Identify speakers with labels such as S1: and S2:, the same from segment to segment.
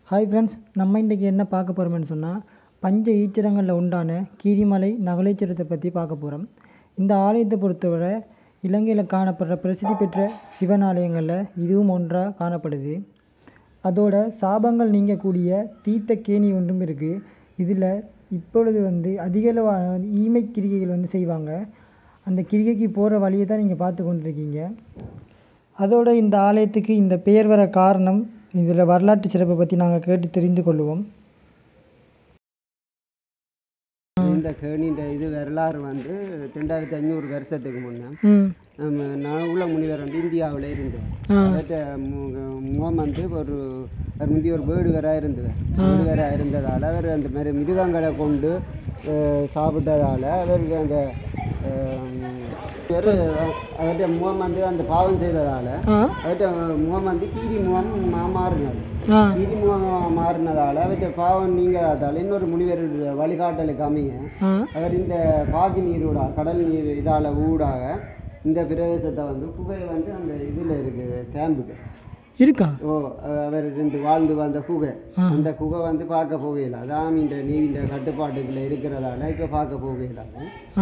S1: Hi friends நம்ம இன்றைக்கி என்ன பார்க்க போகிறோம்னு சொன்னால் பஞ்ச ஈச்சரங்களில் உண்டான கீரிமலை நகுலேச்சரத்தை பற்றி பார்க்க போகிறோம் இந்த ஆலயத்தை பொறுத்தவரை இலங்கையில் காணப்படுற பிரசித்தி பெற்ற சிவன் ஆலயங்களில் இதுவும் ஒன்றாக காணப்படுது அதோட சாபங்கள் நீங்கக்கூடிய தீர்த்த கேணி ஒன்றும் இருக்குது இதில் இப்பொழுது வந்து அதிகளவான வந்து ஈமை கிரிகைகள் வந்து செய்வாங்க அந்த கிரிகைக்கு போகிற வழியை தான் நீங்கள் பார்த்து கொண்டிருக்கீங்க அதோட இந்த ஆலயத்துக்கு இந்த பெயர் வர காரணம் இதில் வரலாற்று சிறப்பை பற்றி நாங்கள் கேட்டு தெரிந்து கொள்வோம்
S2: இந்த கேணின்ற இது வரலாறு வந்து ரெண்டாயிரத்தி ஐநூறு வருஷத்துக்கு முன்னே
S1: ம்
S2: நம்ம நகுல முனிவர் வந்து இந்தியாவில் இருந்தவர்
S1: ஆ
S2: அவர்கிட்ட மு- முகம் வந்து ஒரு அவர் முந்தைய ஒரு வேடுவராக இருந்தவர் வேடுவராக இருந்ததால் அவர் அந்த மாதிரி மிருகங்களை கொண்டு அஹ், சாப்பிட்டதால அவருக்கு அந்த அவர் அவர்கிட்ட முகம் வந்து அந்த பாவம் செய்ததால்
S1: ஆ
S2: அவர்கிட்ட முகம் வந்து கீரி முகம் மா- மாறினது
S1: ஆ
S2: கீரி முகம் மாறினதால் அவர்கிட்ட பாவம் நீங்காதால் இன்னொரு முனிவர் வழிகாட்டலுக்கு அமைய
S1: ஆ
S2: அவர் இந்த பாகி நீரோட கடல் நீர் இதால் ஊடாக இந்த பிரதேசத்தை வந்து குகை வந்து அந்த இதில் இருக்குது கேம்புக்கு
S1: இருக்கா
S2: ஓ அஹ் அவர் இருந்து வாழ்ந்து வந்த குகை
S1: ஆ.
S2: அந்த குகை வந்து பார்க்க போகையில் அதான் இந்த நீவிൻ്റെ கட்டுப்பாட்டுக்குள்ள இருக்கிறதால இப்போ பார்க்க போகையிலாது
S1: ஆ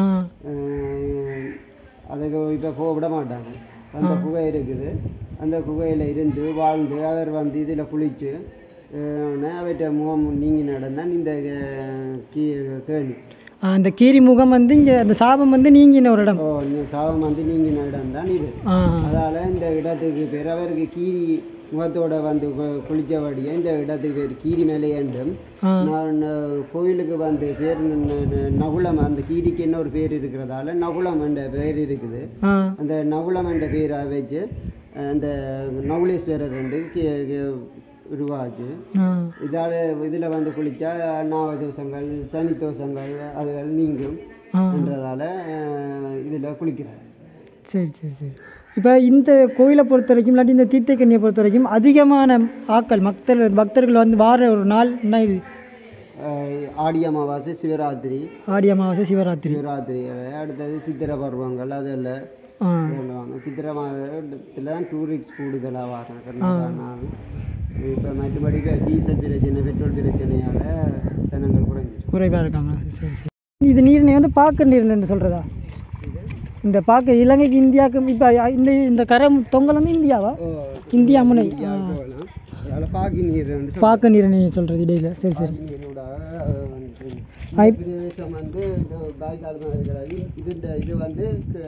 S2: அதுக்கு இப்போ போக விட மாட்டாங்க அந்த குகை இருக்குது அந்த குகையில் இருந்து வாழ்ந்து அவர் வந்து இதில் குளித்து அவர்கிட்ட முகம் நீங்கி நடந்தான் இந்த அஹ், கீ கேள்வி
S1: ஆ, அந்த கீரி முகம் வந்து இங்கே அந்த சாபம் வந்து நீங்கின ஒரு இடம்
S2: ஓ இந்த சாபம் வந்து நீங்கின இடம் தான் இது
S1: ஆ
S2: அதால் இந்த இடத்துக்கு பேர் அவருக்கு கீரி முகத்தோட வந்து கு- குளித்தபடியே இந்த இடத்துக்கு பேர் கீரி மேலேயண்டும்
S1: ஆ
S2: நான் கோயிலுக்கு வந்து பேர் ந- ந- நகுலம் அந்த கீரிக்கு என்ன ஒரு பேர் இருக்கிறதால நகுலம் என்ற பேர் இருக்குது
S1: ஆ
S2: அந்த நகுலம் என்ற பேரை வச்சு அந்த நகுலேஸ்வரர் ரெண்டு கி- கி- உருவாச்சு
S1: ஆ
S2: இதால் இதில் வந்து குளித்தா நாவ தோஷங்கள் சனி தோஷங்கள் அதுகள் நீங்கும்
S1: ஆ
S2: என்றதால இதில் குளிக்கிறார்
S1: சரி சரி சரி இப்போ இந்த கோயிலை பொறுத்த வரைக்கும் இல்லாட்டி இந்த தீர்த்தக்கண்ணியை பொறுத்த வரைக்கும் அதிகமான ஆட்கள் பக்தர் பக்தர்கள் வந்து வார ஒரு நாள் என்ன இது
S2: அஹ் ஆடி அமாவாசை சிவராத்திரி
S1: ஆடி அமாவாசை சிவராத்திரி
S2: சிவராத்திரி அடுத்தது சித்திரை பருவங்கள் அதில்
S1: ஆ
S2: சொல்லுவாங்க சித்திரை மாதத்தில் தான் டூரிஸ்ட் கூடுதலாக வராங்க கர்நாடகானால் இப்போ மற்றபடி இப்போ டீசல் பிரச்சனை பெட்ரோல் பிரச்சனையால் ஜனங்கள் குறைஞ்சிருக்கு
S1: குறைவாக இருக்காங்க சரி சரி இது நீரினை வந்து பாக்க நீர்னு சொல்கிறதா இந்த பாக்க இலங்கைக்கு இந்தியாவுக்கு இப்போ இந்த இந்த கரை தொங்கல் வந்து இந்தியாவா
S2: ஓ
S1: இந்தியா முனை
S2: இந்தியா போகலாம் அதில் பாக்கி நீர் வந்து
S1: பாக்க நீரினை சொல்கிறது இடையில சரி சரி
S2: நீரோட
S1: ஆ,
S2: இந்த பிரதேசம் வந்து இது பாய்க்கால் தான் இருக்கிறது இது இந்த இது வந்து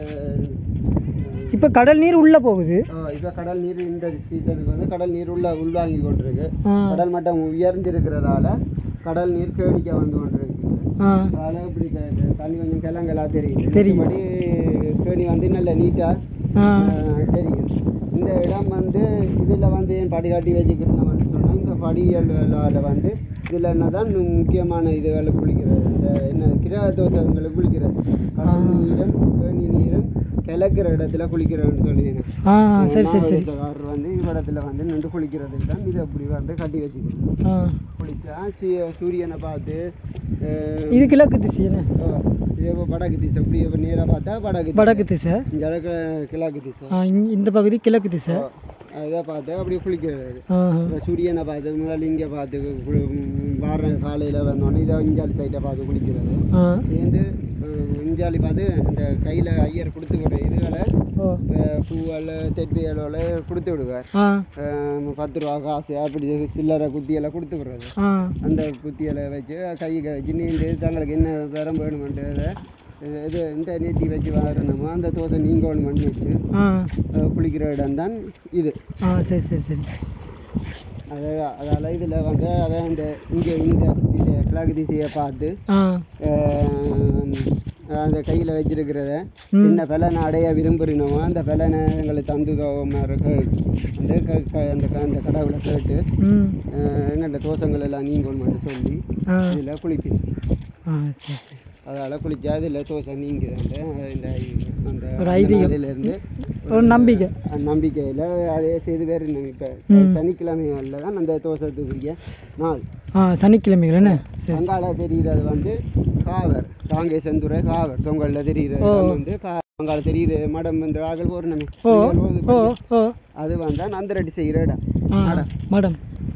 S2: க-
S1: இப்போ கடல் நீர் உள்ளே போகுது
S2: இப்போ கடல் நீர் இந்த சீசனுக்கு வந்து கடல் நீர் உள்ள உள்வாங்கி கொண்டிருக்கு
S1: ஆ
S2: கடல் மட்டம் உயர்ந்திருக்கிறதால கடல் நீர் கேணிக்க வந்து கொண்டிருக்கு
S1: ஆ
S2: அதனால இப்படி க- க- தண்ணி கொஞ்சம் கிழங்கலா தெரியுது
S1: தெரியுது.
S2: மற்றபடி கேணி வந்து நல்ல நீட்டாக
S1: ஆ
S2: தெரியும் இந்த இடம் வந்து இதில் வந்து ஏன் படிகாட்டி வச்சுக்கிறோம்னு சொன்னால் இந்த படிகளில் வந்து இதில் என்னதான் முக்கியமான இதுகளை குளிக்கிறது இந்த என்ன கிரக தோஷங்களுக்கு குளிக்கிறது கடல் நீரும் கேணி நீரும் கிழக்கிற இடத்துல குளிக்கிறேன்னு சொல்லிடுறேன்
S1: ஆ சரி சரி சரி
S2: நாகரிகக்காரர் வந்து இந்த இடத்துல வந்து நின்று குளிக்கிறதுக்கு தான் இது அப்படி வந்து கட்டி வச்சுக்கணும்
S1: ஆ
S2: குளிச்சா சூ- சூரியனை பார்த்து அஹ்,
S1: இது கிழக்கு திசை என்ன
S2: ஓ, இதே போல் வடக்கு திசை இப்படி நேராக பார்த்தா வடக்கு திசை.
S1: வடக்கு திசை
S2: இங்க கிழக்கு கிழக்கு திசை
S1: ஆ, இங்க- இந்த பகுதி கிழக்கு திசை
S2: அதை பார்த்து அப்படியே குளிக்கிறது
S1: ஆ
S2: இப்ப சூரியனை பார்த்து முதல்ல இங்கே பார்த்து குளி வார காலையில் வந்தோடனே இதை இஞ்சாலி சைட்டை பார்த்து குளிக்கிறது
S1: ஆ
S2: சேர்ந்து இஞ்சாலி பார்த்து இந்த கையில் ஐயர் கொடுத்து விடுற இதுகளை
S1: ஓ
S2: அஹ், பூவல் தெற்பியலோட கொடுத்து விடுவார்
S1: ஆ
S2: அஹ், பத்து ரூபா காசு அப்படி சில்லறை குத்தியெல்லாம் கொடுத்து விடுறது
S1: ஆ
S2: அந்த குத்தியலை வச்சு கைக்கு வச்சு நீண்டு தங்களுக்கு என்ன பெரம் வேணுமென்றதை இது இந்த நீத்தி வச்சு வரணுமோ அந்த தோசை நீங்கள் பண்ணி வச்சு
S1: ஆ
S2: அஹ், குளிக்கிற இடம் தான் இது
S1: ஆ சரி சரி சரி
S2: அது அதால் இதில் வந்து அவன் இந்த இங்கே இந்த திசை கிழக்கு திசையை பார்த்து
S1: ஆ
S2: அஹ், அந்த கையில் வச்சிருக்கிறத
S1: ம்.
S2: என்ன பலனை அடைய விரும்புகிறோமோ அந்த பலனை எங்களுக்கு தந்து மாதிரி வந்து க- க- அந்த க- அந்த கடவுளை கேட்டு
S1: ம்
S2: எங்கள்கிட்ட தோஷங்கள் எல்லாம் நீங்கணும்னு சொல்லி
S1: ஆ
S2: இதில் குளிப்பேன்
S1: ஆ சரி சரி
S2: அதால் குளிச்சா அதில் தோசை நீங்குது அந்த இந்த அந்த
S1: ஒரு ஐதீகம்.
S2: அதிலிருந்து
S1: ஒரு நம்பிக்கை
S2: நம்பிக்கையில் அதே செய்து வேறு இப்போ சனிக்கிழமைகளில் தான் அந்த தோசத்துக்குரிய நாள்
S1: ஆ சனிக்கிழமைகள் என்ன சரி
S2: அங்கால தெரிகிறது வந்து காவர் காங்கே செந்துறை காவர் தொங்கலில் தெரிகிற
S1: ஓ.
S2: இடம் வந்து கா அங்கால தெரிகிற மடம் இந்த ஆகல் பௌர்ணமி
S1: ஓ
S2: நீங்கள் ஓது
S1: ஓ
S2: படி.
S1: ஓ
S2: அது வந்து நந்தரடி செய்கிற இடம்
S1: ஆ
S2: மடம்.
S1: மடம்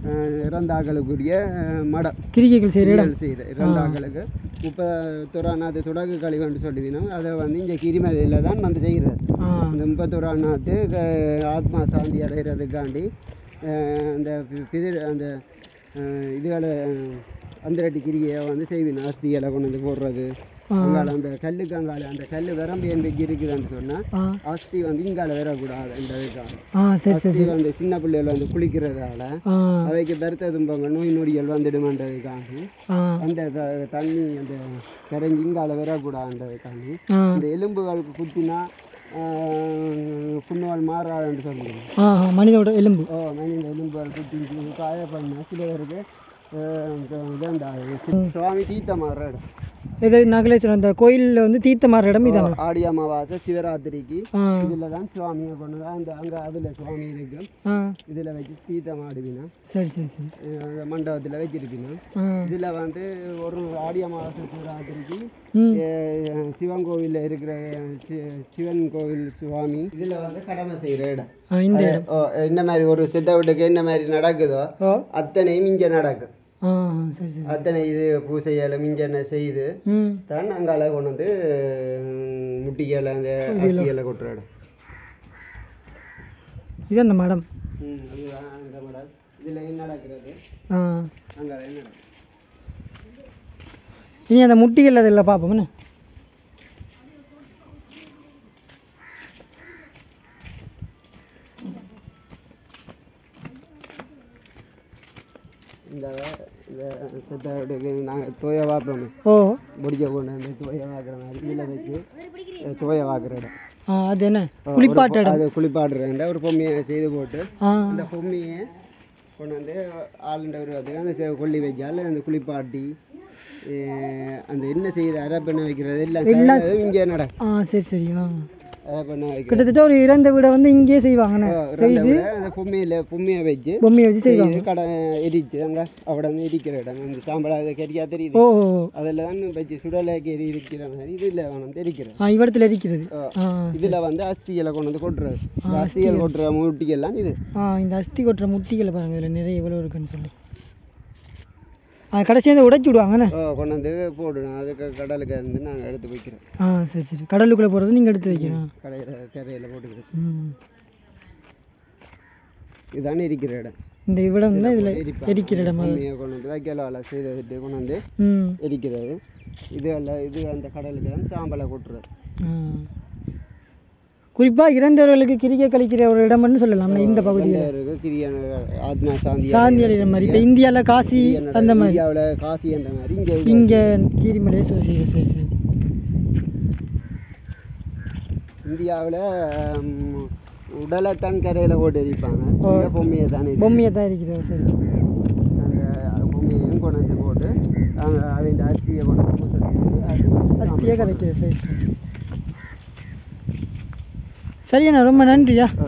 S2: அஹ், இறந்தாக்களுக்குரிய அஹ், மடம்
S1: கிரிகைகள் செய்கிற இடம்
S2: செய்கிற இறந்தாக்களுக்கு முப்பத்தொராநாத்து தொடக்கு கழிவுன்னு சொல்லுவினோம் அதை வந்து இங்கே கிரிமலையில் தான் வந்து செய்கிறது
S1: ஆ
S2: இந்த முப்பத்தொராநாத்து ஆத்மா சாந்தி அடைகிறதுக்காண்டி அஹ், அந்த பி- பிதிர் அந்த அஹ், இதுகளை அந்திரட்டி கிரியை வந்து செய்வினோம் அஸ்திகளை கொண்டு வந்து போடுறது
S1: ஆ.
S2: அங்கால அந்த கல்லுக்கு அங்கால அந்த கல் விரம்பு என்பது இருக்குதுன்னு சொன்னால்
S1: ஆ
S2: அஸ்தி வந்து இங்கால வரக்கூடாதுன்றதுக்காக
S1: ஆ சரி சரி
S2: அஸ்தி வந்து சின்ன பிள்ளைகள் வந்து குளிக்கிறதால
S1: ஆ
S2: அவைக்கு பெருத்த துன்பங்கள் நோய் நொடிகள் வந்துடுமன்றதுக்காண்டி
S1: ஆ
S2: அந்த த- தண்ணி அந்த கரைஞ்சி இங்கால வரக்கூடாதுன்றதுக்காண்டி
S1: ஆ
S2: இந்த எலும்புகளுக்கு குத்தினா ஆஹ், புண்ணுகள் மாறாதுன்னு சொல்லுவோம்
S1: ஆ ஆ, மனிதோட எலும்பு
S2: ஓ மனித எலும்புகள் குத்தி காய பண்ண சில பேருக்கு ஆஹ், இந்த இதாண்டா, சுவாமி தீர்த்த மாறுற இடம்
S1: இது நகலேஸ்வரம் அந்த கோயிலில் வந்து தீர்த்த மாறுற இடம் இதானே
S2: ஆடி அமாவாசை சிவராத்திரிக்கு
S1: ஆ
S2: இதில் தான் சுவாமியை கொண்டு வந்து அந்த அங்கே அதில் சுவாமி இருக்கு
S1: ஆ
S2: இதில் வச்சு தீர்த்தம் ஆடுவினா
S1: சரி சரி சரி
S2: அந்த மண்டபத்தில் வச்சிருப்பினா
S1: ஆ
S2: இதில் வந்து ஒரு ஆடி அமாவாசை சிவராத்திரிக்கு
S1: ம்
S2: அஹ் சிவன் கோவிலில் இருக்கிற சி- சிவன் கோவில் சுவாமி இதில் வந்து கடமை செய்கிற இடம்
S1: ஆ இந்த இடம்
S2: ஓ, என்ன மாதிரி ஒரு சித்த வீட்டுக்கு என்ன மாதிரி நடக்குதோ
S1: ஓ
S2: அத்தனையும் இங்கே நடக்கும்
S1: ஆ ஆ, சரி சரி
S2: அத்தனை இது பூசைகளும் இங்கே செய்து
S1: ம்
S2: தான் அங்கால கொண்டு வந்து உம், முட்டிகளை அந்த அஸ்திகளை கொட்டுற இடம்
S1: இது அந்த மடம்
S2: ம், அதுதான் அந்த மடம் இதில் என்ன நடக்கிறது
S1: ஆ
S2: அங்கால என்ன நடக்கும்
S1: இனி அந்த முட்டிகள் அதில் பார்ப்போம் என்ன
S2: இந்த இந்த சித்த வீட்டுக்கு நாங்கள் தோய வாப்போம்
S1: ஓ
S2: முடிக்க கொண்டு வந்து தோய வாக்குற மாதிரி இதில் வச்சு அஹ், தோய வாக்குற இடம்
S1: ஆ அது என்ன
S2: ஒரு
S1: குளிப்பாட்ட
S2: பொ-
S1: இடம்
S2: அது குளிப்பாடுறேன் ஒரு பொம்மையை செய்து போட்டு
S1: ஆ
S2: அந்த பொம்மையை கொண்டு வந்து ஆளுண்ட உருவத்துக்கு அந்த செ- கொல்லி வைக்கால் அந்த குளிப்பாட்டி அஹ், அந்த என்ன செய்கிற அரப்பெண்ணை வைக்கிறது எல்லாம் செய்யறதும் இங்கே நடக்கும்
S1: ஆ சரி சரி ஆ
S2: அரப்பெண்ணை வைக்கிறது
S1: கிட்டத்தட்ட ஒரு இறந்த வீடை வந்து இங்கேயே செய்வாங்கண்ணே
S2: ரெண்டை விட அந்த பொம்மையில் பொம்மையை வச்சு
S1: பொம்மையை வச்சு செய்வாங்க
S2: செய்து கடை எரிச்சு அங்கே அவட வந்து எரிக்கிற இடம் இந்த சாம்பல் அதை கரியா தெரியுது
S1: ஓ ஓ, ஓ.
S2: அதில் தான் வச்சு சுடலைக்கு எரி இருக்கிற மாதிரி இதில் வந்து எரிக்கிறது
S1: ஆ இவ்விடத்துல இருக்கிறது
S2: ஆ.
S1: ஆ
S2: இதில் வந்து அஸ்திகளை கொண்டு வந்து கொட்டுறது இந்த அஸ்திகள் கொட்டுற மூட்டிகள்லாம் இது
S1: ஆ இந்த அஸ்தி கொட்டுற முட்டிகளை பாருங்க இதில் நிறைய எவ்வளோ இருக்குன்னு சொல்லி ஆ கடைசியாக இதை உடைச்சி விடுவாங்கண்ணே
S2: ஓ, கொண்டு வந்து போடணும் அதுக்கு கடலுக்கு இருந்து நாங்கள் எடுத்து வைக்கிறோம்
S1: ஆ சரி சரி கடலுக்குள்ளே போகிறது நீங்கள் எடுத்து வைக்கணும்
S2: கடையில் கரையில் போட்டுக்கிறோம்
S1: ம்
S2: இதுதானே இருக்கிற இடம்
S1: இந்த இவ்விடம் தான் இதில்
S2: எரிப்பாங்க.
S1: எரிக்கிற இடம் அது.
S2: பொம்மையை கொண்டு வந்து வைக்கல வேலை செய்துட்டு கொண்டு வந்து
S1: ம்
S2: எரிக்கிறது இது அல்ல இது அந்த கடலுக்கு தான் சாம்பலை கொட்டுறது
S1: குறிப்பாக இறந்தவர்களுக்கு கிரிக்கை கழிக்கிற ஒரு இடம்னு சொல்லலாம் இந்த பகுதியில்
S2: இருக்கு கிரியான ஆத்மா சாந்தி
S1: சாந்தி அடைகிற மாதிரி இப்போ இந்தியாவில் காசி அந்த மாதிரி
S2: இந்தியாவில் காசி என்ற மாதிரி இங்கே
S1: இங்கே கீரிமலையை சரி சரி சரி சரி
S2: இந்தியாவில் உடலைத்தான் கரையில் போட்டு எரிப்பாங்க இங்கே பொம்மையை தான் எரிப்பாங்க
S1: பொம்மையை தான் இருக்கிறது சரி
S2: அந்த பொம்மையையும் கொண்டு வந்து போட்டு அவங்க அவங்க அஸ்தியை கொண்டு வந்து பூசை செய்து அது
S1: அஸ்தியாக கிடைக்கிறது சரி சரி சரிண்ணா ரொம்ப நன்றியா
S2: ஆ.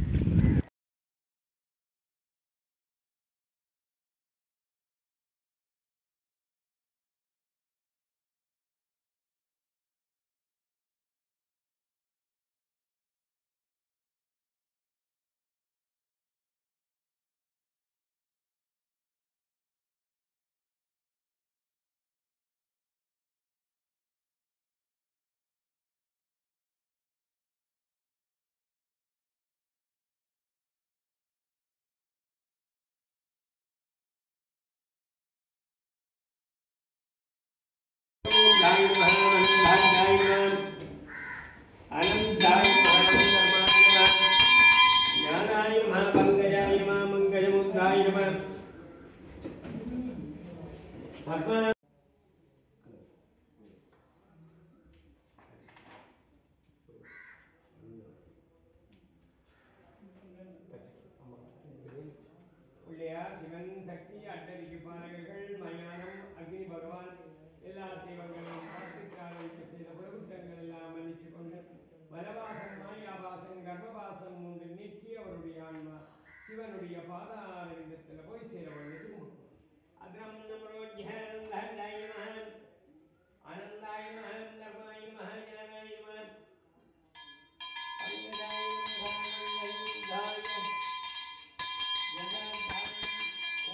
S3: பிள்ளையார் சிவன் சக்தி அட்டரிக்கு பாலகர்கள் மயானம் அக்னி பகவான் எல்லா தெய்வங்களையும் பார்த்து ஆரம்பிக்க செய்த பிரபுத்தங்கள் எல்லாம் மன்னிச்சு கொண்டு வனவாசம் மாயாவாசம் கர்ப்பவாசம் மூன்று நீக்கி அவருடைய ஆன்மா சிவனுடைய பாதாரவிந்தத்தில் போய் சேர வேண்டும் அத்ரம் நமரோத்யானம் தண்டாய மகன் ஆனந்தாய மகன் தர்மாய மகன் ஞானாய மகன் பங்கஜாய மகன்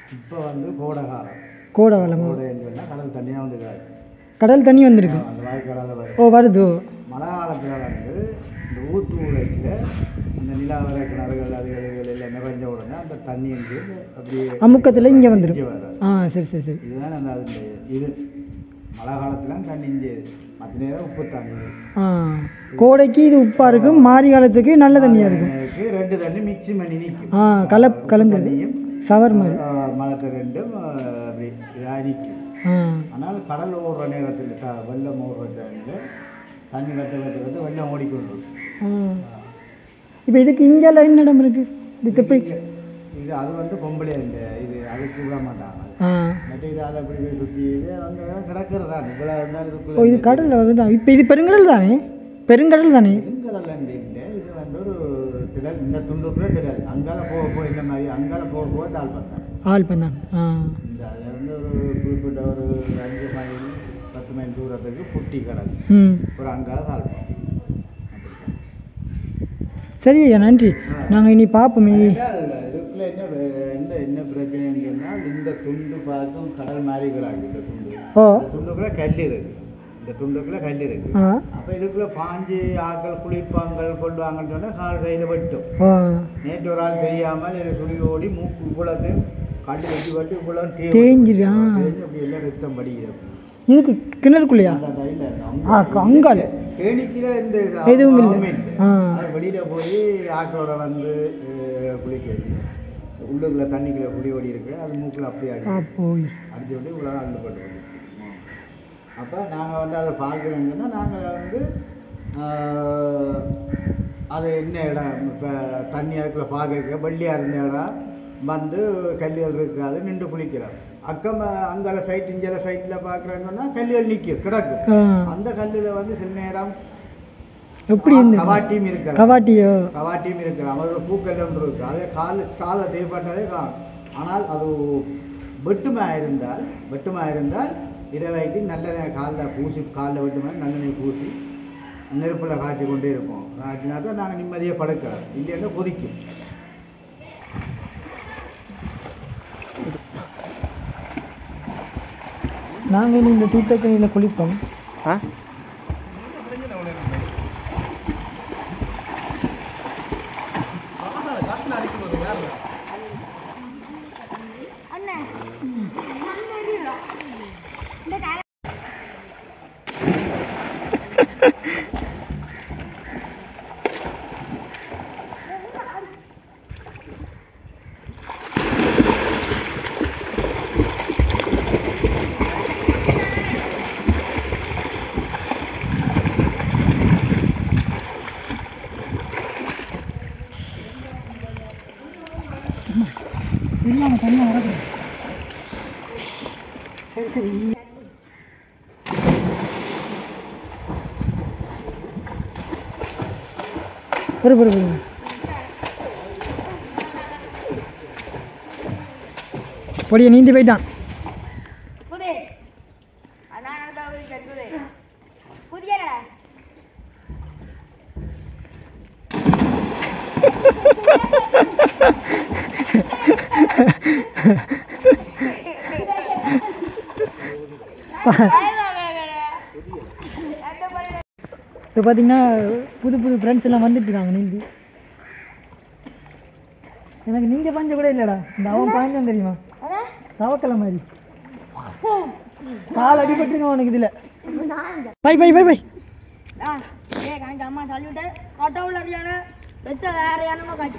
S4: இப்போ வந்து கோடை காலம்
S1: கோடை காலமா
S4: கோடைன்னு சொன்னால் கடல் தண்ணியாக வந்து கிடக்கு.
S1: கடல் தண்ணி வந்திருக்கு
S4: அந்த வாய்க்காலால் வரும்
S1: ஓ வருது ஓ
S4: மழை காலத்தில் வந்து இந்த ஊத்து உரைக்கில் அந்த நிலாவர கிணறுகள் அதுகள் இதுகள் எல்லாம் நிறைஞ்ச உடனே அந்த தண்ணி வந்து அப்படியே
S1: அமுக்கத்தில் இங்கே வந்துடும்
S4: இங்கே வராது
S1: ஆ சரி சரி சரி
S4: இதுதான் அந்த அது இது மழை காலத்தில் தண்ணி இங்கே மற்ற நேரம் உப்பு தண்ணி
S1: ஆ கோடைக்கு இது உப்பாக இருக்கும் மாரி காலத்துக்கு நல்ல தண்ணியாக இருக்கும்
S4: இதுக்கு ரெண்டு தண்ணி மிக்ஸி பண்ணி நிற்கும்
S1: ஆ கலப் கலந்துருக்கு
S4: தண்ணியும்
S1: சவர் மாதிரி
S4: மழை ரெண்டும் ஆ, அப்படி இதாக நிற்கும்
S1: ஆ
S4: ஆனால் கடல் ஓடுற நேரத்தில் த வெள்ளம் ஓடுற டைமில் தண்ணி கட்ட கட்ட கட்ட வெள்ளம் ஓடிக்கொண்டு
S1: இப்போ இதுக்கு இங்கெல்லாம் என்ன இடம் இருக்குது இது தெப்பை
S4: இது அது வந்து பொம்பளை இந்த இது அதுக்கு விட மாட்டாங்க
S1: ஆ
S4: மற்ற இது அதை அப்படி போய் சுற்றி இது அங்கே கிடக்கிறது தான் இவ்வளோ இருந்தாலும்
S1: ஓ
S4: இதுக்குள்ள
S1: இது கடலில் வருதான் இப்போ இது பெருங்கடல் தானே பெருங்கடல் தானே
S4: பெருங்கடல் இல்லை இது வந்து ஒரு திடல் இந்த துண்டுக்குள்ள திடல் அங்கால போக போக இந்த மாதிரி அங்கால போக போக தாள் பண்ணாங்க
S1: ஆள் பண்ணான் ஆ
S4: இந்த அதுல இருந்து ஒரு குறிப்பிட்ட ஒரு அஞ்சு மைல் பத்து மைல் தூரத்துக்கு புட்டி கடல்
S1: ம்
S4: ஒரு அங்கால தாள் பண்ணாங்க
S1: சரி ஐயா நன்றி நாங்கள் இனி பார்ப்போமே
S4: இதுக்குள்ள என்ன வே- என்ன என்ன பிரச்சனைன்னு சொன்னால் இந்த துண்டு பார்த்தும் கடல் மாதிரி கிடாது இந்த துண்டு
S1: ஓ
S4: இந்த துண்டுக்குள்ள கல் இருக்கு இந்த துண்டுக்குள்ள கல் இருக்கு
S1: ஆ
S4: அப்போ இதுக்குள்ள பாஞ்சு ஆக்கள் குளிப்பாங்கள் கொள்வாங்கன்னு சொன்னால் கால் கையில் வெட்டும்
S1: ஓ
S4: நேற்று ஒரு ஆள் தெரியாமல் இதை சுழி ஓடி மூக்கு இவ்வளவு கல் வெட்டி வெட்டி இவ்வளவு தேய்வு.
S1: தேஞ்சிரு, ஆ.
S4: தேஞ்சு அப்படி எல்லாம் ரத்தம் படிக்கிறது
S1: இதுக்கு கிணறுக்குள்ளையா
S4: அந்த டைல
S1: ஆ, அங்கால.
S4: தேனிக்கிற இந்த
S1: எதுவும் இல்லை.
S4: ஆர்வமே இல்லை.
S1: ஆ.
S4: அது வெளியில போய் ஆட்டோட வந்து அஹ், குளிக்கிறது உள்ளுக்குள்ள தண்ணிக்குள்ள குடி ஓடி இருக்கு அது மூக்குல அப்படியே
S1: ஆ
S4: அடி
S1: போய்
S4: அடிச்சு விட்டு இவ்வளோ அள்ளுப்பட்டு அப்போ நாங்கள் வந்து அதை பார்க்குறோங்கன்னா நாங்கள் வந்து ஆஹ், அது என்ன இடம் இப்போ தண்ணி அதுக்குள்ள பார்க்க வெள்ளியாக இருந்த இடம் வந்து கல்லுகள் இருக்காது நின்று குளிக்கிறோம் அக்கம் அங்கால சைட் இஞ்சால சைட்டில் பார்க்குறாங்கன்னா கல்லுகள் நிற்கும் கிடக்கு
S1: ஆ
S4: அந்த கல்லில் வந்து சில நேரம்
S1: எப்படி இருந்து
S4: கவாட்டியும் இருக்கிறான்
S1: கவாட்டியோ
S4: கவாட்டியும் இருக்கலாம் அதோட பூக்கள் ஒன்று இருக்கு அதே கால் சாலை தேவைப்பட்டதே காணும் ஆனால் அது வெட்டுமா இருந்தால் வெட்டுமா இருந்தால் இரவைக்கு நல்லெண்ணெய் காலில் பூசி காலில் வெட்டுமா நல்லெண்ணெய் பூசி நெருப்பில் காய்ச்சி கொண்டே இருப்போம் காய்ச்சினா தான் நாங்கள் நிம்மதியாக படுக்கலாம் இல்லைன்னா கொதிக்கும்
S1: நாங்கள் இனி இந்த தீர்த்தக்கணியில் குளிப்போம் இல்லாம தனியாக நடக்குது சரி சரி பொறு பொறு பொறு பொடிய நீந்தி போயிட்டான்
S5: புது அதான் தவறு கட்டுது புதிய
S1: இப்போ பார்த்தீங்கன்னா புது புது ஃப்ரெண்ட்ஸ் எல்லாம் வந்துட்டு இருக்காங்க நீந்தி எனக்கு நீங்க பாஞ்ச கூட இல்லைடா இந்த அவன் பாய்ந்தான் தெரியுமா தவக்கலை மாதிரி கால் அடிபட்டுருங்க உனக்கு இதுல பை பை பை பை
S5: ஏ கணக்கு அம்மா சொல்லிவிட்டு ஆட்டோவில் அறியான பெத்த வேற யானமோ காட்டி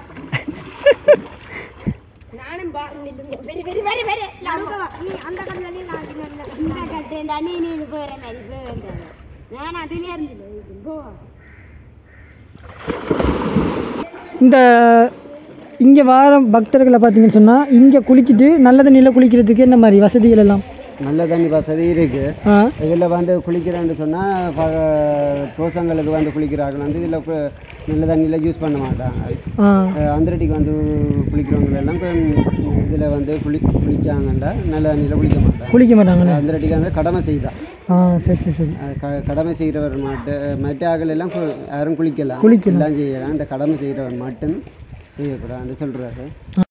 S5: நானும் வெரி வெரி வெரி வெரி நீ அந்த கட்டில நீ நான் இந்த கட்டு இந்த நீ நீ இது போகிற மாதிரி போய் வேண்டாம் நான் அதிலே இருந்தது போ
S1: இந்த இங்கே வார பக்தர்களை பார்த்தீங்கன்னு சொன்னால் இங்கே குளிச்சுட்டு நல்ல தண்ணியில் குளிக்கிறதுக்கு என்ன மாதிரி வசதிகள் எல்லாம்
S2: நல்ல தண்ணி வசதி இருக்கு
S1: ஆ
S2: இதில் வந்து குளிக்கிறேன்னு சொன்னால் தோசங்களுக்கு வந்து குளிக்கிறார்கள் வந்து இதில் நல்ல தண்ணியில் யூஸ் பண்ண மாட்டாங்க
S1: ஆ
S2: அஹ் அந்தரடிக்கு வந்து குளிக்கிறவங்க எல்லாம் இதில் வந்து குளி குளிச்சாங்கன்னா நல்ல தண்ணியில் குளிக்க மாட்டாங்க
S1: குளிக்க மாட்டாங்கண்ணே
S2: அந்தரடிக்கு வந்து கடமை செய்தா
S1: ஆ சரி சரி சரி
S2: அஹ் க- கடமை செய்கிறவர் மட்டும் மற்ற ஆக்கள் எல்லாம் கு- யாரும் குளிக்கலாம்
S1: குளிக்கலாம்.
S2: எல்லாம் செய்யலாம் இந்த கடமை செய்கிறவர் மட்டும் செய்யக்கூடாதுன்னு சொல்கிறாரு